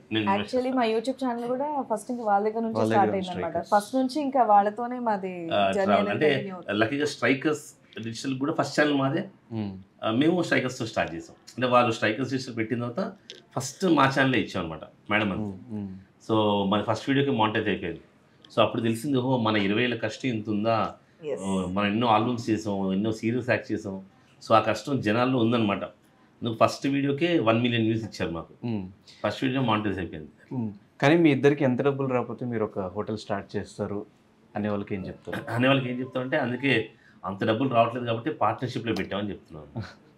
నేను యాక్చువల్లీ మా YouTube channel కూడా ఫస్ట్ ఇంకా వాళ్ళ దగ్గర నుంచి వాళ్ళ స్టార్ట్ దగ్గర అయింది అనమాట strikers. ఫస్ట్ నుంచి ఇంకా వాళ్ళతోనే మాది ఆ, జర్నీ travel అంటే అనేది continue అవుతుంది. లక్కీగా స్ట్రైకర్స్ డిజిటల్ కూడా ఫస్ట్ ఛానల్ మాదే ఉమ్, ఆ, మేము స్ట్రైకర్స్తో స్టార్ట్ చేసాం అంటే వాళ్ళు స్ట్రైకర్స్ డిజిటల్ పెట్టిన తర్వాత ఫస్ట్ మా ఛానలే ఇచ్చాం అనమాట మేడం అని ఉమ్, ఉమ్, సో మన ఫస్ట్ వీడియోకి మానిటైజ్ అయిపోయింది సో అప్పుడు తెలిసింది ఓహో మన ఇరవై ఏళ్ళ కష్టం ఇంత ఉందా Yes. ఓ, మనం ఎన్నో ఆల్బమ్స్ చేసాం ఎన్నో సీరియల్స్ యాక్ట్ చేసాం సో ఆ కష్టం జనాల్లో ఉందన్నమాట నువ్వు ఫస్ట్ వీడియోకే వన్ మిలియన్ వ్యూస్ ఇచ్చారు మాకు ఉమ్, ఫస్ట్ వీడియో మానిటైజ్ అయిపోయింది ఉమ్. కానీ మీ ఇద్దరికి ఎంత డబ్బులు రాకపోతే మీరు ఒక హోటల్ స్టార్ట్ చేస్తారు అనే వాళ్ళకి ఏం చెప్తారు అనే వాళ్ళకి ఏం చెప్తామంటే అందుకే అంత డబ్బులు రావట్లేదు కాబట్టి పార్ట్నర్షిప్లో పెట్టామని చెప్తున్నాను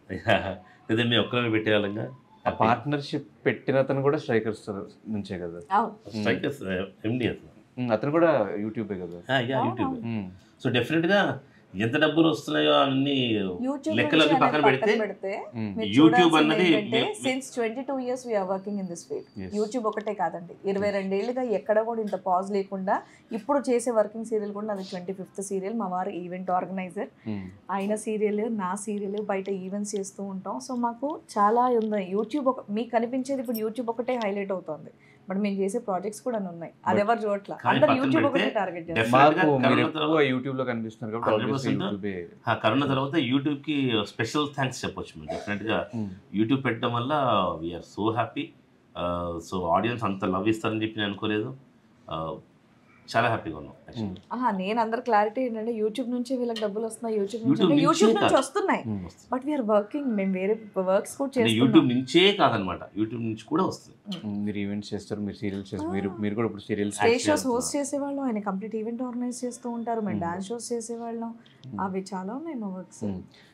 లేదా మేము ఒక్కరే పెట్టేవాళ్ళంగా ఆ పార్ట్నర్షిప్ పెట్టిన అతను కూడా స్ట్రైకర్స్ నుంచే కదా అవును స్ట్రైకర్స్ ఎండి అతను ఉమ్, అతను కూడా యూట్యూబే కదా యూట్యూబ్ ఉమ్, సో డెఫినెట్గా ఎంత డబ్బులు వస్తున్నాయో అన్ని యూట్యూబ్ లెక్కలకి నుంచి పక్కన అనేది పెడితే పెడితే ఉమ్, మీరు యూట్యూబ్ చూడాల్సింది అన్నది ఏంటంటే మే- since twenty two years we're working in this field Yes. YouTube ఒకటే కాదండి ఇరవై రెండేళ్ళుగా ఎక్కడ కూడా ఇంత పాజ్ లేకుండా ఇప్పుడు చేసే వర్కింగ్ సీరియల్ కూడా అది ట్వంటీ ఫిఫ్త్ సీరియల్ మా వారు ఈవెంట్ ఆర్గనైజర్ ఉమ్, ఆయన సీరియల్ నా సీరియల్ బయట ఈవెంట్స్ చేస్తూ ఉంటాం సో మాకు చాలా ఉంది యూట్యూబ్ ఒక మీకు కనిపించేది ఇప్పుడు యూట్యూబ్ ఒకటే హైలైట్ అవుతుంది బట్ మేము చేసే ప్రాజెక్ట్స్ కూడా ఉన్నాయి అది But- ఎవరు చూడట్ల కానీ అందరు పక్కన యూట్యూబ్ ఒకటే పెడితే టార్గెట్ చేస్తారు Definitely మాకు గా మీరు కరోనా ఎక్కువ తర్వాత- యూట్యూబ్ లో కనిపిస్తున్నారు కాబట్టి 100% obviously యూట్యూబే ఆ కరోనా తర్వాత యూట్యూబ్కి స్పెషల్ థ్యాంక్స్ చెప్పొచ్చు మేము డెఫినెట్గా ఉమ్, యూట్యూబ్ పెట్టడం వల్ల we're so happy so audience అంత లవ్ ఇస్తారని చెప్పి నేను అనుకోలేదు ఆ, చాలా హ్యాపీగా ఉన్నాం actually. ఉమ్, ఆహా, నేను అందరు క్లారిటీ ఏంటంటే యూట్యూబ్ నుంచి వీళ్ళకి డబ్బులు వస్తున్నాయి యూట్యూబ్ నుంచి YouTube అంటే యూట్యూబ్ నుంచే నుంచి కాదు. వస్తున్నాయి ఉమ్. బట్ వీఆర్ వర్కింగ్ మేము వేరే వర్క్స్ కూడా అంటే యూట్యూబ్ చేస్తున్నాం నుంచే కాదనమాట యూట్యూబ్ నుంచి కూడా వస్తుంది ఉమ్, మీరు ఈవెంట్స్ చేస్తారు మీరు సీరియల్స్ చేస్తారు మీరు మీరు కూడా ఇప్పుడు serials stage Actually shows host అవుతున్నా. చేసేవాళ్ళం ఆయన కంప్లీట్ ఈవెంట్ ఆర్గనైజ్ చేస్తూ ఉంటారు మేము Hmm. డాన్స్ షోస్ చేసేవాళ్ళం అవి చాలా ఉన్నాయి మా వర్క్స్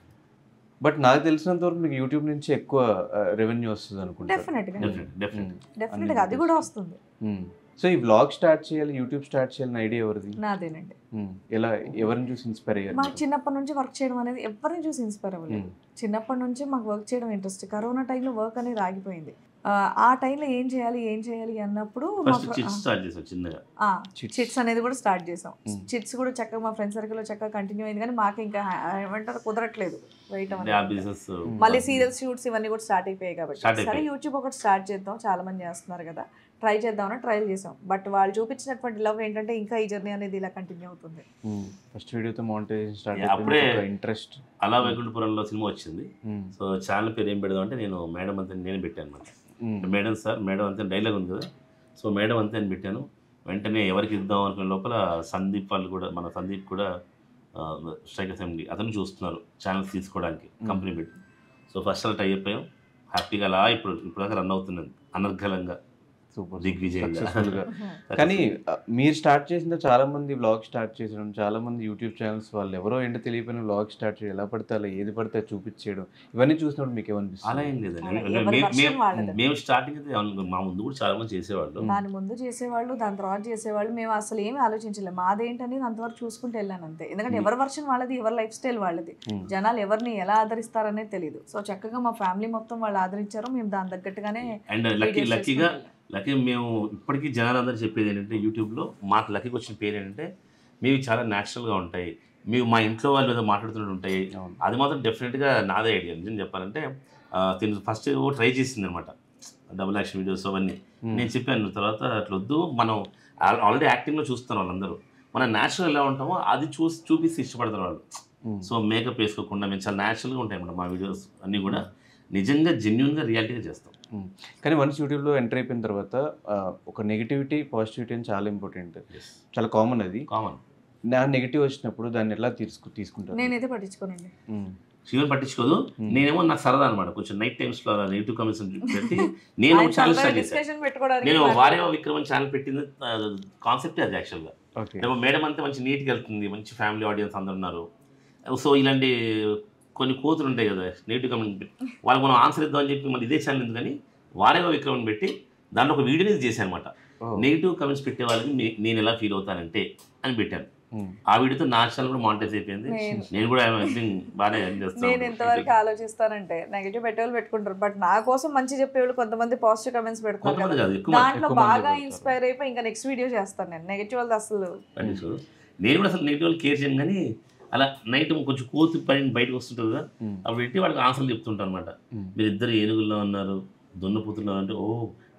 బట్ నాకు తెలిసినంత వరకు మీకు యూట్యూబ్ నుంచి ఎక్కువ రెవెన్యూ వస్తుంది అనుకుంటా డెఫినెట్ గా డెఫినెట్ డెఫినెట్ డెఫినెట్ గా అది కూడా వస్తుంది సో ఈ వ్లాగ్ స్టార్ట్ చేయాలి యూట్యూబ్ స్టార్ట్ చేయాలని ఐడియా ఎవరిది నాదేనండి ఉమ్, ఎలా ఎవరిని చూసి ఇన్స్పైర్ అయ్యారు మాకు చిన్నప్పటి నుంచి వర్క్ చేయడం అనేది ఎవరిని చూసి ఇన్స్పైర్ అవ్వలేదు ఉమ్, చిన్నప్పటి నుంచి మాకు వర్క్ చేయడం ఇంట్రెస్ట్ కరోనా టైంలో వర్క్ అనేది ఆగిపోయింది ఆ, ఆ టైంలో ఏం చేయాలి ఏం చేయాలి అన్నప్పుడు మా ఫస్ట్ fr- చిట్ స్టార్ట్ చేసాం చిన్నగా ఆ, Chits. చిట్స్ అనేది కూడా స్టార్ట్ చేసాం Hmm. చిట్స్ కూడా చక్కగా మా ఫ్రెండ్ సర్కిల్ లో చక్కగా కంటిన్యూ అయింది కానీ మాకు ఇంకా ఆ, ఏమంటారు కుదరట్లేదు వేయటం అంటే ఆ అనేది. బిజినెస్ మళ్ళీ సీరియల్ షూట్స్ ఇవన్నీ కూడా స్టార్ట్ అయిపోయాయి కాబట్టి Start సరే అయిపోయాయి. యూట్యూబ్ ఒకటి స్టార్ట్ చేద్దాం చాలా మంది చేస్తున్నారు కదా ట్రై చేద్దామని ట్రై చేసాం బట్ వాళ్ళు చూపించినటువంటి లవ్ ఏంటంటే ఇంకా ఈ జర్నీ అనేది ఇలా కంటిన్యూ అవుతుంది ఉమ్, ఫస్ట్ వీడియోతో మౌంటైజేషన్ స్టార్ట్ Yeah, అప్పుడే- ఇంట్రెస్ట్ అలా వైకుంఠపురంలో సినిమా వచ్చింది సో ఛానల్ పేరు ఏం పెడదాం అంటే నేను మేడం అంతా నేను పెట్టాను అనమాట మేడం సార్ మేడం అంతే డైలాగ్ ఉంది కదా సో మేడం అంతే అని పెట్టాను వెంటనే ఎవరికి ఇద్దాం అనుకునే లోపల సందీప్ వాళ్ళు కూడా మన సందీప్ కూడా స్ట్రైకర్స్ ఎండి అతను చూస్తున్నారు ఛానల్స్ తీసుకోవడానికి కంపెనీ పెట్టి సో ఫస్ట్ అలా టై అయిపోయాం హ్యాపీగా అలా ఇప్పుడు ఇప్పుడు దాకా రన్ అవుతున్నది అనర్గళంగా సూపర్ దిగ్విజయంగా సక్సెస్ఫుల్ గా కానీ ఆ, మీరు స్టార్ట్ చేసిన చాలా మంది వ్లాగ్ స్టార్ట్ చేసడం చాలా మంది యూట్యూబ్ ఛానల్స్ వాళ్ళు ఎవరో ఏంటో తెలియకపోయిన వ్లాగ్ స్టార్ట్ చేయడం ఎలా పడితే అలా ఏది పడితే అది చూపించేయడం ఇవన్నీ చూసినప్పుడు మీకు అలా ఏమనిపిస్తుంది ఏం లేదండి అలా అంటే ఎవరి మే- version మేము- వాళ్ళది. మేము స్టార్టింగ్ అయితే అవును, మా ముందు కూడా చాలా మంది చేసేవాళ్ళు దాని ముందు చేసేవాళ్ళు దాని తర్వాత చేసేవాళ్ళు మేము అసలు ఏమీ ఆలోచించలేము మాదేంటనేది అంతవరకు చూసుకుంటూ వెళ్ళాను అంతే ఎందుకంటే ఎవరి వర్షన్ వాళ్ళది ఎవరి లైఫ్ స్టైల్ వాళ్ళది Hmm. జనాలు ఎవరిని ఎలా ఆదరిస్తారనేది తెలియదు సో చక్కగా మా ఫ్యామిలీ మొత్తం వాళ్ళు ఆదరించారు మేము దాని తగ్గట్టుగానే అండ్ లక్కీ videos లక్కీగా చేసుకుంటూ లక్కీ మేము ఇప్పటికీ జనాలు అందరూ చెప్పేది ఏంటంటే యూట్యూబ్లో మాకు లక్కీకి వచ్చిన పేరు ఏంటంటే మీవి చాలా న్యాచురల్గా ఉంటాయి మేము మా ఇంట్లో వాళ్ళు ఏదో మాట్లాడుతున్నట్టు ఉంటాయి అవును. అది మాత్రం డెఫినెట్గా నాదే ఐడియా నిజం చెప్పాలంటే ఆ, తిను ఫస్ట్ ట్రై చేసింది అనమాట డబుల్ యాక్షన్ వీడియోస్ అవన్నీ Hmm. నేను చెప్పాను తర్వాత అట్లా వద్దు మనం ఆల్రెడీ యాక్టింగ్లో చూస్తాను వాళ్ళందరూ మనం న్యాచురల్ ఎలా ఉంటామో అది చూసి చూపిస్తే ఇష్టపడతారు వాళ్ళు ఉమ్, సో మేకప్ వేసుకోకుండా మేము చాలా న్యాచురల్గా ఉంటాయి అన్నమాట మా వీడియోస్ అన్నీ కూడా నిజంగా జెన్యున్గా రియాలిటీగా చేస్తాం ఉమ్. కానీ వన్స్ యూట్యూబ్లో ఎంటర్ అయిపోయిన తర్వాత ఆ, ఒక నెగిటివిటీ పాజిటివిటీ అని చాలా ఇంపార్టెంట్ చాలా కామన్ అది కామన్ నా నెగిటివ్ వచ్చినప్పుడు దాన్ని ఎలా తీసుకు తీసుకుంటారు నేనైతే పట్టించుకోనండి ఉమ్, శివన్ పట్టించుకోదు Hmm. నేనేమో నాకు సరదా అనమాట కొంచెం నైట్ టైమ్స్లో నెగిటివ్ కామెంట్స్ పెట్టి నేను ఆయన ఛానల్ సరదాగా స్టార్ట్ చేశాను discussion పెట్టుకోవడానికి నేను నాకు- వారే విక్రమన్ ఛానల్ పెట్టింది కాన్సెప్ట్ అది యాక్చువల్గా ఓకే అంటే మేడం అంతా మంచి నీట్గా వెళ్తుంది మంచి ఫ్యామిలీ ఆడియన్స్ అందరు ఉన్నారు సో ఇలాంటి కొన్ని కోతులు ఉంటాయి కదా నెగిటివ్ కామెంట్ వాళ్ళకి మనం ఆన్సర్ ఇద్దామని చెప్పి మళ్ళీ ఇదే ఛానల్ ఎందుకని వారేగా విక్రమన్ పెట్టి దాంట్లో ఒక వీడియోని చేశాను అనమాట ఓ, నెగిటివ్ కామెంట్స్ పెట్టే వాళ్ళకి నే- నేను ఎలా ఫీల్ అవుతానంటే అని పెట్టాను ఉమ్, ఆ వీడియోతో నా ఛానల్ కూడా మానిటైజ్ అయిపోయింది నేను- నేను కూడా I think బాగానే earn చేస్తాను. నేను ఎంతవరకు ఆలోచిస్తానంటే నెగిటివ్ పెట్టేవాళ్ళు పెట్టుకుంటారు బట్ నా కోసం మంచి చెప్పేవాళ్ళు కొంతమంది పాజిటివ్ కమెంట్స్ పెడతారు కొంతమంది కదా కాదు ఎక్కువ మంది దాంట్లో ఎక్కువ మంది బాగా పెడతారు. ఇన్స్పైర్ అయిపోయి ఇంకా నెక్స్ట్ వీడియో చేస్తాను నేను నెగిటివ్ వాళ్ళది అసలు పట్టించుకోదు నేను కూడా అసలు నెగిటివ్ కేర్ చేయను కానీ అలా నైట్ కొంచెం కోతి పైన బయటకు వస్తుంటుంది కదా ఉమ్, అప్పుడు పెట్టి వాళ్ళకి ఆన్సర్లు చెప్తుంటాను అనమాట ఉమ్, మీరు ఇద్దరు ఏనుగుల్లో ఉన్నారు దున్నపోతున్నారు అంటే ఓ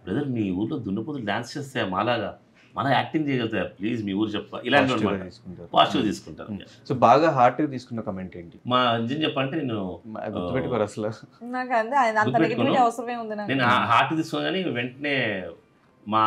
బ్రదర్ మీ ఊర్లో దున్నపోతులు డాన్స్ చేస్తాయా మాలాగా మన యాక్టింగ్ చేయగలుగుతాయా ప్లీజ్ మీ ఊరు చెప్ప ఇలాంటి Positive గా అనమాట తీసుకుంటారు పాజిటివ్ తీసుకుంటారు సో బాగా హార్ట్ తీసుకున్న కమెంట్ ఏంటి మా నిజం చెప్పంటే నేను మా- గుర్తుపెట్టుకోరు అసలు నాకు అంతే ఆయన అంత గుర్తుపెట్టుకోను. నెగిటివిటీ అవసరమే ఉంది నాకు నేను హార్ట్ తీసుకోగానే వెంటనే మా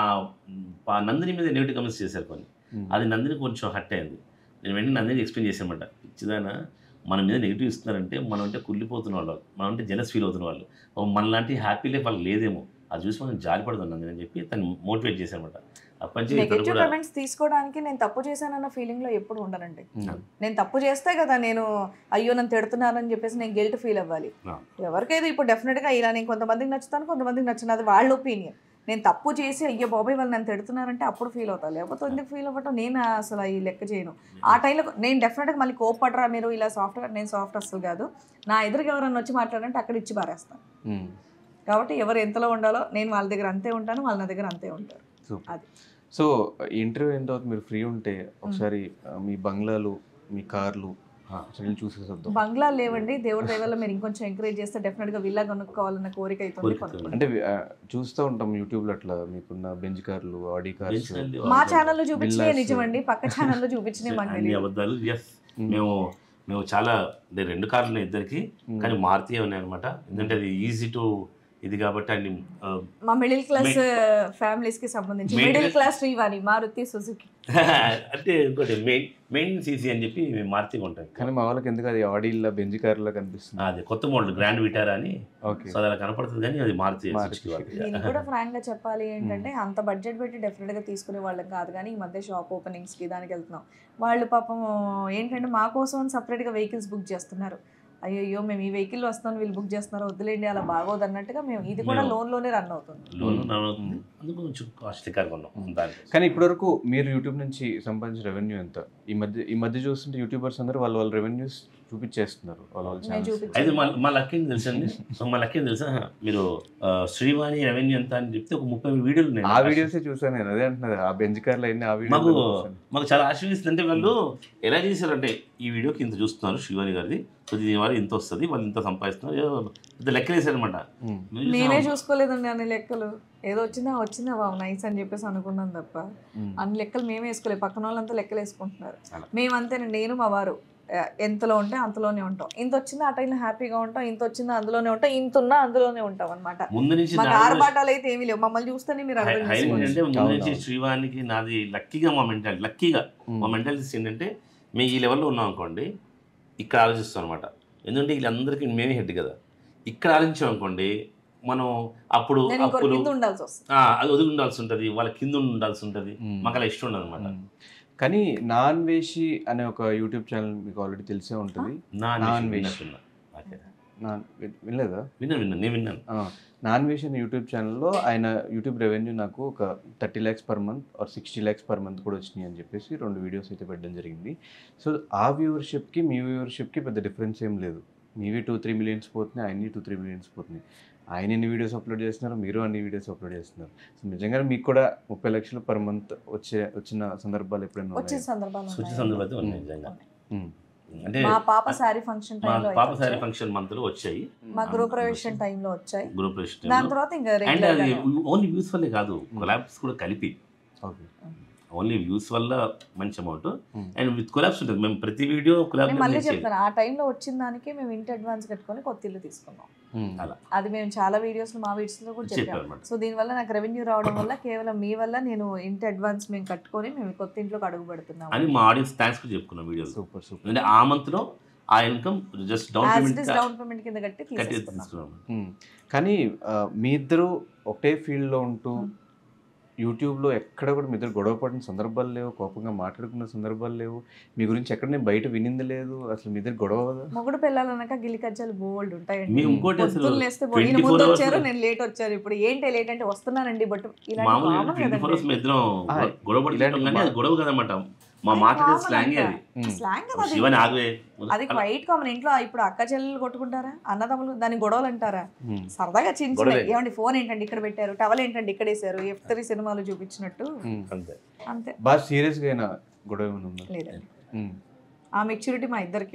మా నందిని మీద నెగిటివ్ కమెంట్స్ చేశారు కొన్ని ఉమ్. అది నందిని కొంచెం హట్ అయింది నేను వెంటనే నందిని ఎక్స్ప్లెయిన్ చేసామంట ఇచ్చిదానా మన మీద నెగిటివ్ ఇస్తున్నారంటే మనం అంటే కుళ్ళిపోతున్న వాళ్ళు మనం అంటే జెలస్ ఫీల్ అవుతున్న వాళ్ళు ఓ మనలాంటి హ్యాపీ లైఫ్ వాళ్ళకి లేదేమో అది చూసి మనం జాలి పడుతుంది నందిని అని చెప్పి తను మోటివేట్ చేశామట అప్పటి నుంచి తను నెగిటివ్ కూడా కమెంట్స్ తీసుకోవడానికి నేను తప్పు చేశానన్న ఫీలింగ్ లో ఎప్పుడు ఉండనండి ఉమ్. నేను తప్పు చేస్తే కదా నేను అయ్యో నన్ను తిడుతున్నానని చెప్పేసి నేను గిల్ట్ ఫీల్ అవ్వాలి ఆ. ఎవరికైతే ఇప్పుడు డెఫినెట్గా ఇలా నేను కొంతమందికి నచ్చుతాను కొంతమందికి నచ్చును అది వాళ్ళ ఒపీనియన్ నేను తప్పు చేసి అయ్యో బాబాయ్ వాళ్ళు నన్ను తిడుతున్నారంటే అప్పుడు ఫీల్ అవుతాను లేకపోతే ఎందుకు ఫీల్ అవ్వటం నేను అసలు ఈ లెక్క చేయను ఆ టైంలో నేను డెఫినెట్గా మళ్ళీ కోప్పడరా మీరు ఇలా సాఫ్ట్గా నేను సాఫ్ట్ అసలు కాదు నా ఎదురుగా ఎవరైనా వచ్చి మాట్లాడంటే అక్కడ ఇచ్చి పారేస్తాను ఉమ్. కాబట్టి ఎవరు ఎంతలో ఉండాలో నేను వాళ్ళ దగ్గర అంతే ఉంటాను వాళ్ళ నా దగ్గర అంతే ఉంటారు సూపర్ అది. సో ఇంటర్వ్యూ అయిన తర్వాత మీరు ఫ్రీ ఉంటే ఒకసారి ఆ, మీ బంగ్లాలు మీ కార్లు ఆ. అసలు చూసేసి వద్దాం బంగ్లా లేవండి దేవుడి దయ వల్ల మీరు ఇంకొంచెం ఎంకరేజ్ చేస్తే డెఫినెట్గా విల్లా కొనుక్కోవాలన్న కోరిక అవుతుంది కోరిక కొనుక్కోండి. అంటే ఆ, చూస్తూ ఉంటాం యూట్యూబ్లో అట్లా మీకున్న బెంజ్ కార్లు ఆడి కార్స్ బెంచ్లన్నీ మా వాళ్ళు- ఛానల్లో చూపించినే Villas. నిజమండి పక్క ఛానల్లో చూపించినే మాకు అన్ని తెలియదు అబద్ధాలు ఎస్ మేము మేము చాలా అంటే రెండు కార్లు ఉన్నాయి ఇద్దరికి కానీ మారుతీయే ఉన్నాయి అనమాట ఎందుకంటే అది ఈజీ టు ఇది కాబట్టి అన్ని ఆ, మా మిడిల్ క్లాస్ ఫ్యామిలీస్ కి సంబంధించి Middle middle class- class Srivani Maruti Suzuki అంటే ఇంకోటి మెయిన్ మెయిన్ సీసీ అని చెప్పి మేము మారుతీగా ఉంటాం కానీ మా వాళ్ళకి ఎందుకు అది ఆడీలో బెంజ్ కార్లో కనిపిస్తుంది అది కొత్త మోడల్ గ్రాండ్ విటారా అని ఓకే సో అది అలా కనపడుతుంది కానీ అది మారుతి మారుతి సుజుకి వాళ్ళది. నేను కూడా ఫ్రాంక్ గా చెప్పాలి ఏంటంటే అంత బడ్జెట్ పెట్టి డెఫినెట్ గా తీసుకునే వాళ్ళం కాదు కానీ ఈ మధ్య షాప్ ఓపెనింగ్స్ కి దానికి వెళ్తున్నాం వాళ్ళు పాపం ఏంటంటే మా కోసం సపరేట్ గా వెహికల్స్ బుక్ చేస్తున్నారు అయ్యో మేము ఈ వెహికల్ వస్తాను వీళ్ళు బుక్ చేస్తున్నారు వద్దులేండి అలా బాగోదు అన్నట్టుగా మేము ఇది కూడా మేము- లోన్ లోనే రన్ అవుతుంది లోన్ రన్ అవుతుంది అందుకు కొంచెం కాస్ట్లీగా ఉన్నాం దానికి కానీ ఇప్పటివరకు మీరు యూట్యూబ్ నుంచి సంపాదించిన రెవెన్యూ ఎంత ఈ మధ్య ఈ మధ్య చూస్తుంటే యూట్యూబర్స్ అందరూ వాళ్ళ వాళ్ళ రెవెన్యూస్ చూపించేస్తున్నారు వాళ్ళ వాళ్ళ నేను ఛానల్స్ అయితే చూపించాను మా మా లక్కీని తెలుసండి సో మా లక్కీని తెలుసా మీరు ఆ, శ్రీవాణి రెవెన్యూ ఎంత అని చెప్తే ఒక ముప్పై వీడియోలు ఉన్నాయి ఆ వీడియోసే చూసాను నేను అదే అంటున్నది ఆ బెంజ్ కార్లు అన్ని ఆ మాకు వీడియో మాకు చాలా ఆశ్చర్యిస్తుంది అంటే వాళ్ళు ఎలా చేశారంటే ఈ వీడియోకి ఇంత చూస్తున్నారు శ్రీవాణి గారిది సో దీని వల్ల ఇంత వస్తుంది వాళ్ళు ఇంత సంపాదిస్తున్నారు ఏదో పెద్ద లెక్కలు వేసారనమాట నేనే చూసుకోలేదండి అన్ని లెక్కలు ఏదో వచ్చిందా వచ్చిందా బాబు నైస్ అని చెప్పేసి అనుకున్నాం తప్ప అన్ని లెక్కలు మేమే వేసుకోలేదు పక్కన వాళ్ళంతా లెక్కలు వేసుకుంటున్నారు అలా. మేమంతేనండి నేను మా వారు ఆ, ఎంతలో ఉంటే అంతలోనే ఉంటాం ఇంత వచ్చిందా ఆ టైంలో హ్యాపీగా ఉంటాం ఇంత వచ్చిందా అందులోనే ఉంటాం ఇంత ఉన్నా అందులోనే ఉంటాం అనమాట ముందు నుంచి మాకు నాది ఆర్భాటాలు అయితే ఏమీ లేవు మమ్మల్ని చూస్తేనే మీరు అర్థం హై- హైలైట్ చేసుకోవచ్చు ఏంటంటే ముందు నుంచి అవునవును. శ్రీవానికి నాది లక్కీగా మా మెంటాలిటీ లక్కీగా మా మెంటాలిటీస్ ఏంటంటే మేము ఈ లెవెల్లో ఉన్నాం అనుకోండి ఇక్కడ ఆలోచిస్తాం అనమాట ఎందుకంటే వీళ్ళందరికీ మేమే హెడ్ కదా ఇక్కడ ఆలోచించాం అనుకోండి మనం అప్పుడు నేను ఇంకొక అప్పులు కింద ఉండాల్సి వస్తుంది ఆ, అది వదిలి ఉండాల్సి ఉంటుంది వాళ్ళ కింద ఉండాల్సి ఉంటుంది మాకు అలా ఇష్టం ఉండదు అనమాట కానీ నాన్ వేషి అనే ఒక యూట్యూబ్ ఛానల్ మీకు ఆల్రెడీ తెలిసే ఉంటుంది నా నాన్ అన్వేషణ వేష్. విన్నా ఓకే. నాన్ విన్- వినలేదా విన్నాను విన్నాను నేను విన్నాను ఆ, నాన్ వేష్ అనే యూట్యూబ్ ఛానల్లో ఆయన యూట్యూబ్ రెవెన్యూ నాకు ఒక thirty lakhs per month or sixty lakhs per month కూడా వచ్చినాయి అని చెప్పేసి రెండు వీడియోస్ అయితే పెట్టడం జరిగింది సో ఆ వ్యూవర్షిప్కి మీ వ్యూవర్షిప్కి పెద్ద డిఫరెన్స్ ఏం లేదు మీవి టూ త్రీ మిలియన్స్ పోతున్నాయి ఆయన్ని టూ త్రీ మిలియన్స్ పోతున్నాయి ఆయన ఎన్ని వీడియోస్ అప్లోడ్ చేస్తున్నారు మీరు అన్ని వీడియోస్ అప్లోడ్ చేస్తున్నారు సో నిజంగా మీకు కూడా ముప్పై లక్షలు పర్ మంత్ వచ్చే వచ్చిన సందర్భాలు ఎప్పుడైనా వచ్చిన ఉన్నాయా? సందర్భాలు సూచి ఉన్నాయి. సందర్భాలు అయితే ఉన్నాయి నిజంగా ఉమ్. అంటే మా పాప శారీ ఫంక్షన్ మా టైంలో పాప సారీ ఫంక్షన్ మంత్లో వచ్చాయి మా గృహప్రవేశం టైంలో వచ్చాయి గ్రూప్ దాని తర్వాత ఇంకా అండ్ రెగ్యులర్ అది ఓన్లీ వ్యూస్ వల్లే కాదు కొలాబ్స్ కూడా కలిపి ఓకే ఓన్లీ వ్యూస్ వల్ల మంచి amount Hmm. And with collabs ఉంటుంది మేము ప్రతి వీడియో కొలాబ్ నేను మళ్ళీ చెప్తాను ఆ టైంలో వచ్చిన దానికి మేము ఇంటి అడ్వాన్స్ కట్టుకొని కొత్త ఇల్లు తీసుకున్నాం ఉమ్. అలా. అది మేము చాలా వీడియోస్ మా వీడియోస్ లో కూడా చెప్పాము చెప్పారన్నమాట సో దీనివల్ల నాకు రెవెన్యూ రావడం వల్ల కేవలం మీ వల్ల నేను ఇంటి అడ్వాన్స్ మేము కట్టుకొని మేము కొత్త ఇంట్లోకి అడుగు పెడుతున్నాము అని మా ఆడియన్స్ థ్యాంక్స్ కూడా చెప్పుకున్నాం వీడియోలో సూపర్ సూపర్ అంటే ఆ మంత్లో ఆ income just down as payment it is down payment కింద కట్టి కట్టి తీసేసుకున్నాం తీసుకున్నాం మ్మ్. కానీ ఆ, మీ ఇద్దరు ఒకటే ఫీల్డ్లో ఉంటూ మ్మ్. యూట్యూబ్లో ఎక్కడ కూడా మీ ఇద్దరు గొడవ పడిన సందర్భాలు లేవు కోపంగా మాట్లాడుకున్న సందర్భాలు లేవు మీ గురించి ఎక్కడ నేను బయట వినింది లేదు అసలు మీ ఇద్దరు గొడవ కదా మొగుడు పిల్లలన్నాక గిల్లి కజ్జాలు బోల్డ్ ఉంటాయండి మీ ఇంకోటి అసలు పొద్దున్న లేస్తే ఈయన 24 ముందు hours వచ్చారు నేను లేట్ వచ్చారు ఇప్పుడు ఏంటి లేట్ అంటే వస్తున్నానండి బట్ ఇలాంటి మామూలుగా common ట్వంటీ ఫోర్ అవర్స్ కదండి. మేము ఇద్దరం ఆ, గొ- గొడవ పడుతుంటాం ఇలాంటి కానీ అది మా- గొడవ కదన్నమాట మా అది మాట్లాడే common స్లాంగ్ అంట. అది మ్మ్. Slang కదా అది. శివని ఆగవే అది క్వైట్ కామన్ ఇంట్లో ఇప్పుడు అక్క చెల్లెలు కొట్టుకుంటారా అన్నదమ్ములు దాని గొడవలు అంటారా మ్మ్. సరదాగా చిన్న చిన్న గొడవలే. ఏమండి ఫోన్ ఏంటండి ఇక్కడ పెట్టారు టవల్ ఏంటండి ఇక్కడ వేసారు ఎఫ్ త్రీ సినిమాలు చూపించినట్టు మ్మ్. అంతే అంతే బాగా సీరియస్గా అయినా గొడవ ఏమైనా ఉందా లేదండి మ్మ్. ఆ మెచ్యూరిటీ మా ఇద్దరికి ఉంది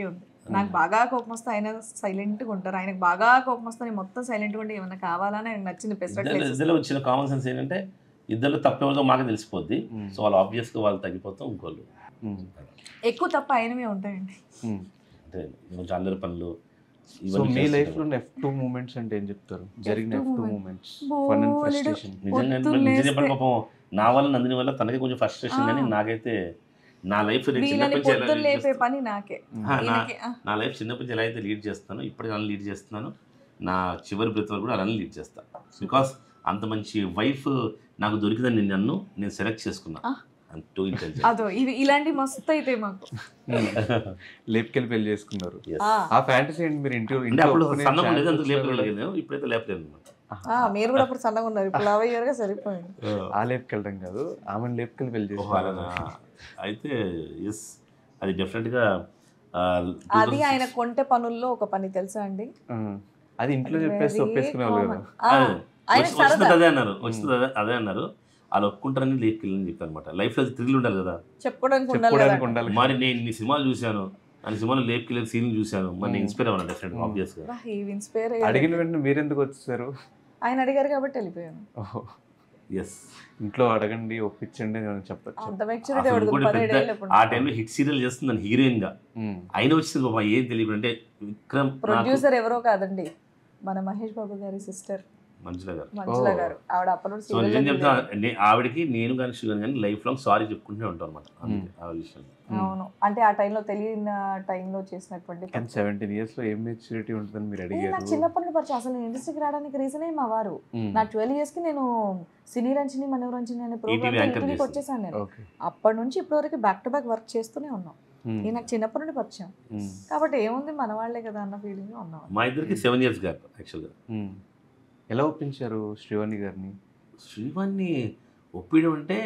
నాకు బాగా కోపం వస్తే ఆయన సైలెంట్గా ఉంటారు ఆయనకు బాగా కోపం వస్తే నేను మొత్తం సైలెంట్గా ఉంటే ఏమన్నా కావాలని ఆయనకు నచ్చిన ఇద్దరు పెసరట్లు ఇద్దరు వచ్చిన కామన్ సెన్స్ ఏంటంటే ఇద్దరు తప్పేవాళ్ళతో మాకు తెలిసిపోద్ది మ్మ్. సో వాళ్ళు ఆబ్వియస్గా వాళ్ళు తగ్గిపోతాం ఇంకోళ్ళు మ్మ్. ఎక్కువ తప్ప ఆయనవే ఉంటాయండి మ్మ్. అంటే కొంచెం అల్లరి పనులు సో మీ చేస్తుంటారు. లైఫ్ లో ఎఫ్ టూ మూమెంట్స్ అంటే ఏం చెప్తారు జరిగిన F2 F two moment. Moments fun and బోలెడు. ఫ్రస్ట్రేషన్ నిజంగా పొద్దున్న నిజం చెప్పండి లేస్తే- పాపం నా వల్ల నందిని వల్ల తనకి కొంచెం ఫ్రస్ట్రేషన్ ఆ. కానీ నాకైతే నా లైఫ్ వీళ్ళని చిన్నప్పటి నుంచి ఎలా పొద్దున్న lead లేపే చేస్తాను- పని నాకే ఆ, నా ఈయనకి, ఆ, నా లైఫ్ చిన్నప్పటి నుంచి ఎలా అయితే లీడ్ చేస్తానో ఇప్పటికి అలా లీడ్ చేస్తున్నాను నా చివరి బ్రెత్ వరకు కూడా అలానే లీడ్ చేస్తాను బికాస్ అంత మంచి వైఫ్ నాకు దొరికిందని నేను నన్ను నేను సెలెక్ట్ చేసుకున్నా ఆ. టూ ఇంటెలిజెంట్ అదో ఇవి ఇలాంటి మస్తు అయితే మాకు లేపుకెళ్ళి పెళ్లి చేసుకున్నారు ఆ, ఆ ఫ్యాంటసీ ఏంటి మీరు ఇంట్లో అంటే ఇంట్లో అప్పుడు ఒప్పుకునే సన్నగా ఉండేది అందుకు chances లేపలేదు కూడా- ఇప్పుడైతే లేపలేదు అనమాట ఆ, మీరు కూడా అప్పుడు సన్నగా ఉన్నారు ఇప్పుడు లావ్ అయ్యారుగా సరిపోయింది ఆ లేపుకెళ్ళడం కాదు ఆమెను లేపుకెళ్ళి పెళ్లి ఓహో, అలానా? చేసుకున్నారు అయితే ఎస్ అది డెఫినెట్గా అది ఆయన కొంటె పనుల్లో ఒక పని తెలుసా అండి ఆ. అది ఇంట్లో చెప్పేసి Very ఒప్పేసుకునే వాళ్ళు కదా common. ఆ, ఆయన వచ్చింది సరదా అదే అన్నారు వచ్చింది అదే అదే అన్నారు వాళ్ళు ఒప్పుకుంటారని లేపుకెళ్ళని చెప్పారు అనమాట లైఫ్లో థ్రిల్ ఉండాలి కదా చెప్పుకోవడానికి ఉండాలి కదా చెప్పుకోవడానికి ఉండాలి మరి నేను నీ సినిమాలు చూశాను అని సినిమాలో లేపుకెళ్ళే సీన్ చూశాను మరి నేను Hmm. ఇన్స్పైర్ అవ్వను డెఫినెట్ Hmm. ఆబ్వియస్ గా బా, ఈ ఇన్స్పైర్ అడిగిన వెంటనే మీరెందుకు వచ్చేసారు ఆయన అడిగారు కాబట్టి వెళ్ళిపోయాను ఓహో. ఎస్ ఇంట్లో అడగండి ఒప్పించండి అని చెప్పచ్చు అంత మెచ్యూరిటీ అసలు ఇంకోటి పదిహేడు పెద్ద ఏళ్ళు ఇప్పుడు ఆ టైంలో హిట్ సీరియల్ చేస్తుందని హీరోయిన్ గా అయిన వచ్చింది బాబా ఏం తెలియదు అంటే విక్రమ్ నాకు ప్రొడ్యూసర్ ఎవరో కాదండి మన మహేష్ బాబు గారి సిస్టర్ మంచిగా గారు మంజుల Oh. గారు ఆవిడ అప్పుడు సో నిజం చెప్తా నే- ఆవిడకి నేను కానీ షుగర్ కానీ లైఫ్ లాంగ్ సారీ చెప్పుకుంటూనే ఉంటాను అనమాట ఆ విషయం అవును అంటే ఆ టైంలో తెలియని టైంలో చేసినటువంటి కానీ సెవెంటీన్ ఇయర్స్ లో ఏం మెచ్యూరిటీ ఉంటుందని మీరు ఏ, అడిగారు నాకు చిన్నప్పటి నుండి పరిచయం అసలు ఇండస్ట్రీకి రావడానికి రీజనే మా వారు మ్మ్. నా ట్వెల్వ్ ఇయర్స్ కి నేను సినీ రంజని మనోరంజని అనే ప్రోగ్రామ్ anchor ఇంటికి చేసింది. వచ్చేసాను నేను ఓకే అప్పటి నుంచి ఇప్పటి వరకు బ్యాక్ టు బ్యాక్ వర్క్ చేస్తూనే ఉన్నాం మ్మ్. ఈ నాకు చిన్నప్పటి నుండి పరిచయం మ్మ్. కాబట్టి ఏముంది మన వాళ్ళే కదా అన్న ఫీలింగ్ ఉన్నాం మా ఇద్దరికి సెవెన్ ఇయర్స్ గ్యాప్ యాక్చువల్గా మ్మ్. ఎలా ఒప్పించారు శ్రీవాణి గారిని శ్రీవాన్ని ఒప్పించడం అంటే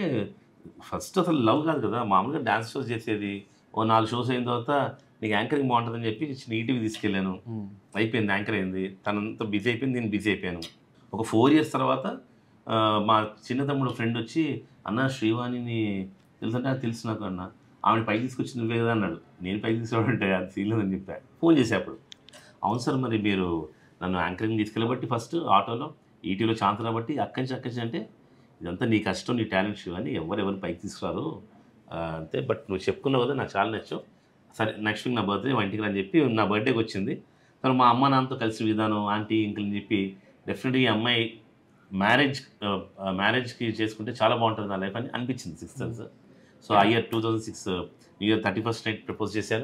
ఫస్ట్ అసలు లవ్ కాదు కదా మామూలుగా డాన్స్ షోస్ చేసేది ఓ నాలుగు షోస్ అయిన తర్వాత నీకు యాంకరింగ్ బాగుంటుందని చెప్పి నీటివి తీసుకెళ్ళాను మ్మ్. అయిపోయింది యాంకర్ అయింది తనంతా బిజీ అయిపోయింది నేను బిజీ అయిపోయాను ఒక ఫోర్ ఇయర్స్ తర్వాత ఆ, మా చిన్న తమ్ముడు ఫ్రెండ్ వచ్చి అన్న శ్రీవాణిని తెలుసంటే "ఆ, తెలుసు నాకు అన్న ఆమెను పైకి తీసుకొచ్చి నువ్వే కదా అన్నాడు నేను పైకి తీసుకోవాలంటే అది సీన్ లేదని చెప్పా ఫోన్ చేసా అప్పుడు అవును సార్ మరి మీరు నన్ను యాంకరింగ్ తీసుకెళ్ళబట్టి ఫస్ట్ ఆటోలో ఈటీలో ఛాన్స్ రాబట్టి అక్కడి నుంచి అక్కడి నుంచి అంటే ఇదంతా నీ కష్టం నీ టాలెంట్ శివాని ఎవరు ఎవరు పైకి తీసుకురారు ఆ, అంతే బట్ నువ్వు చెప్పుకున్నావు కదా నాకు చాలా నచ్చావు సరే నెక్స్ట్ వీక్ నా బర్త్డే మా ఇంటికి అని చెప్పి నా బర్త్డేకి వచ్చింది తను మా అమ్మ నాన్నతో కలిసి విధానం ఆంటీ ఇంకుల్ అని చెప్పి డెఫినెట్గా ఈ అమ్మాయి మ్యారేజ్ మ్యారేజ్కి చేసుకుంటే చాలా బాగుంటుంది నా లైఫ్ అని అనిపించింది సిక్స్ ఇయర్స్ సో ఆ year two thousand six year thirty first night propose చేశాను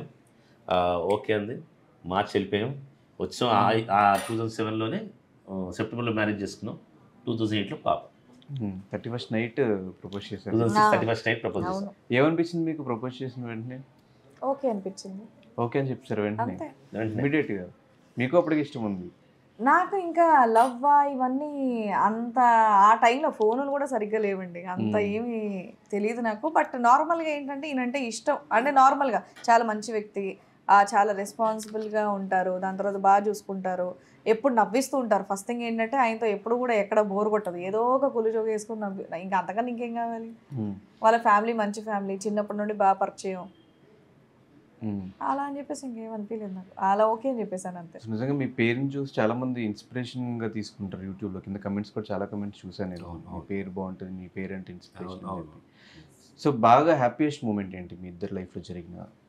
ఓకే అంది మార్చ్ వెళ్ళిపోయాం వచ్చాం ఆ- ఆ టూ థౌజండ్ సెవెన్లోనే సెప్టెంబర్లో మ్యారేజ్ చేసుకున్నాం టూ థౌజండ్ ఎయిట్లో పాప thirty first night propose two చేశారు thousand six thirty first night propose చేశాను అవును ఏమనిపించింది మీకు ప్రపోజ్ చేసిన వెంటనే ఓకే అనిపించింది ఓకే అని చెప్పారు వెంటనే అంతే వెంటనే ఇమీడియట్ గా మీకు అప్పటికి ఇష్టం ఉంది నాకు ఇంకా లవ్ ఇవన్నీ అంత ఆ టైంలో ఫోనులు కూడా సరిగ్గా లేవండి అంత Hmm. ఏమీ తెలియదు నాకు బట్ నార్మల్గా ఏంటంటే ఈయనంటే ఇష్టం అంటే నార్మల్గా చాలా మంచి వ్యక్తి ఆ, చాలా రెస్పాన్సిబుల్గా ఉంటారు దాని తర్వాత బాగా చూసుకుంటారు ఎప్పుడు నవ్విస్తూ ఉంటారు ఫస్ట్ థింగ్ ఏంటంటే ఆయనతో ఎప్పుడు కూడా ఎక్కడ బోర్ కొట్టదు ఏదో ఒక కులుజోగి వేసుకుని నవ్వి ఇంకా అంతకన్నా ఇంకేం కావాలి మ్మ్. వాళ్ళ ఫ్యామిలీ మంచి ఫ్యామిలీ చిన్నప్పటి నుండి బాగా పరిచయం మ్మ్. అలా అని చెప్పేసి ఇంకేం అనిపించలేదు నాకు అలా ఓకే అని చెప్పేసాను అంతే సో నిజంగా మీ పేరుని చూసి చాలా మంది ఇన్స్పిరేషన్ గా తీసుకుంటారు యూట్యూబ్ లో కింద కమెంట్స్ కూడా చాలా కమెంట్స్ చూసాను నేను అవును, మీ అవును. పేరు బాగుంటుంది మీ పేరు అంటే ఇన్స్పిరేషన్ అవును, అవును. సో బాగా హ్యాపీయెస్ట్ మూమెంట్ ఏంటి మీ ఇద్దరు లైఫ్ లో జరిగిన